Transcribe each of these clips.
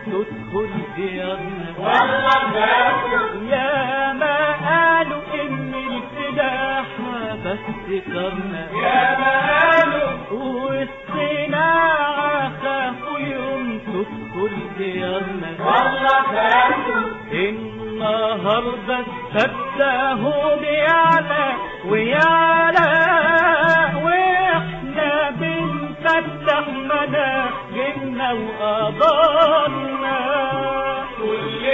تدخل ديارنا والله فاتوا يا ما قالوا ان الفلاح بس كرنا يا مهانوا والصناعة خافوا يوم تدخل ديارنا والله فاتوا النهاردة فتاهم يعلى ويعلى واحنا بنفتح مناخنا وقدرنا كل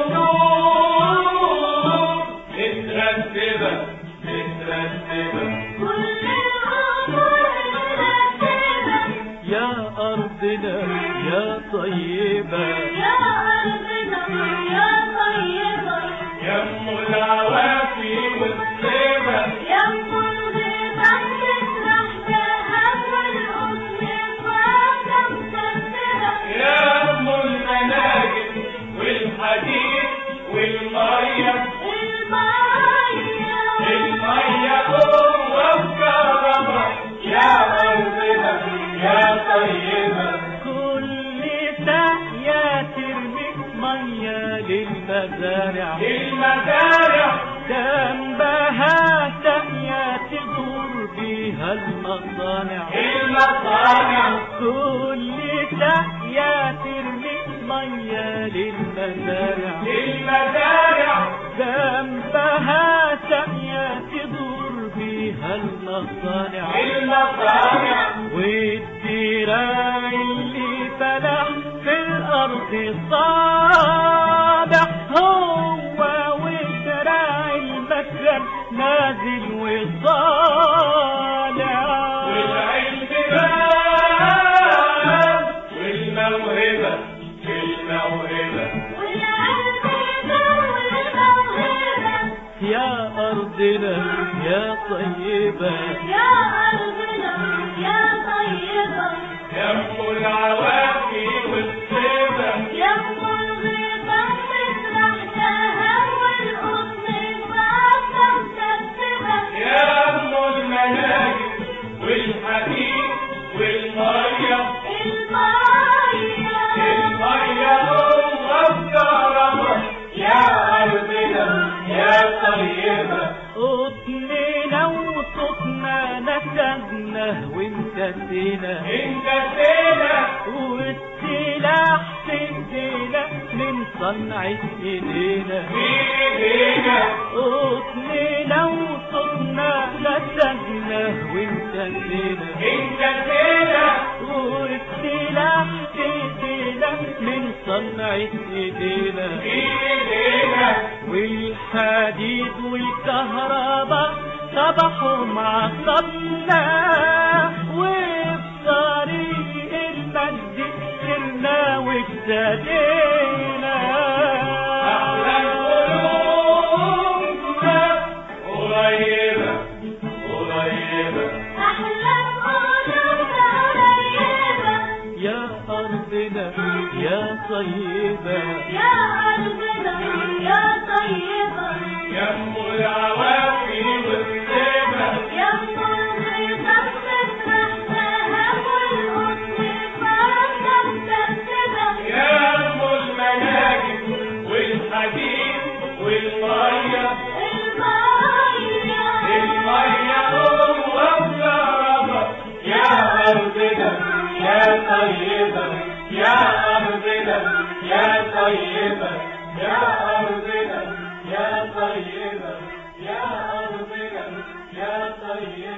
الأمور مترتبة مترتبة كل الأمور مرتبة يا أرضنا يا طيبة يا أرضنا يا طيبة يم العوافي والصيبة يم الغيبة تسرح ذهب والأصل فاضة مسدرة يم المناجم والحديد والمية المية المية قوة وكرامة يا أرضنا يا طيبة كل ساقية ترمي مية للمزارع المزارع جنبها ساقية تدور بيها المصانع المصانع كل ساقية ترمي مية للمزارع المزارع جنبها ساقية تدور بيها المصانع المصانع والدراع اللي فلح في الأرض صابح هو ودراع المكر نازل وصالع والعلم بان والموهبة الموهبة والعلم والموهبة يا أرضنا يا طيبة يا أرضنا يا طيبة يم العوافي والصيبة يم الغيبة تسرح ذهب والأصل فاضة مسدرة يم المناجم والحديد والمية المية المية قوة وكرامة يا أرضنا يا طيبة قطننا وصوتنا نسجنا وانتسينا انت فينا والسلاح في ايدينا من صنعة ايدينا في ايدينا قطننا وصوتنا نسجنا وانتسينا انت فينا والسلاح في ايدينا من صنعة ايدينا في ايدينا والحديد والكهرباء صبحوا مع صبنا وبطريق المجد سرنا واهتدينا احلى قلوبنا قريبة قريبة أحلى قلوبنا قريبة يا أرضنا يا طيبة يا أرضنا يا طيبة يم العوافي والصيبة يم الغيبة تسرح ذهب والأصل فاضة مسدرة يم المناجم والحديد والمية المية المية قوة وكرامة يا أرضنا يا طيبة يا أرضنا يا طيبة يا أرضنا يا طيبة يا أرضنا يا طيبة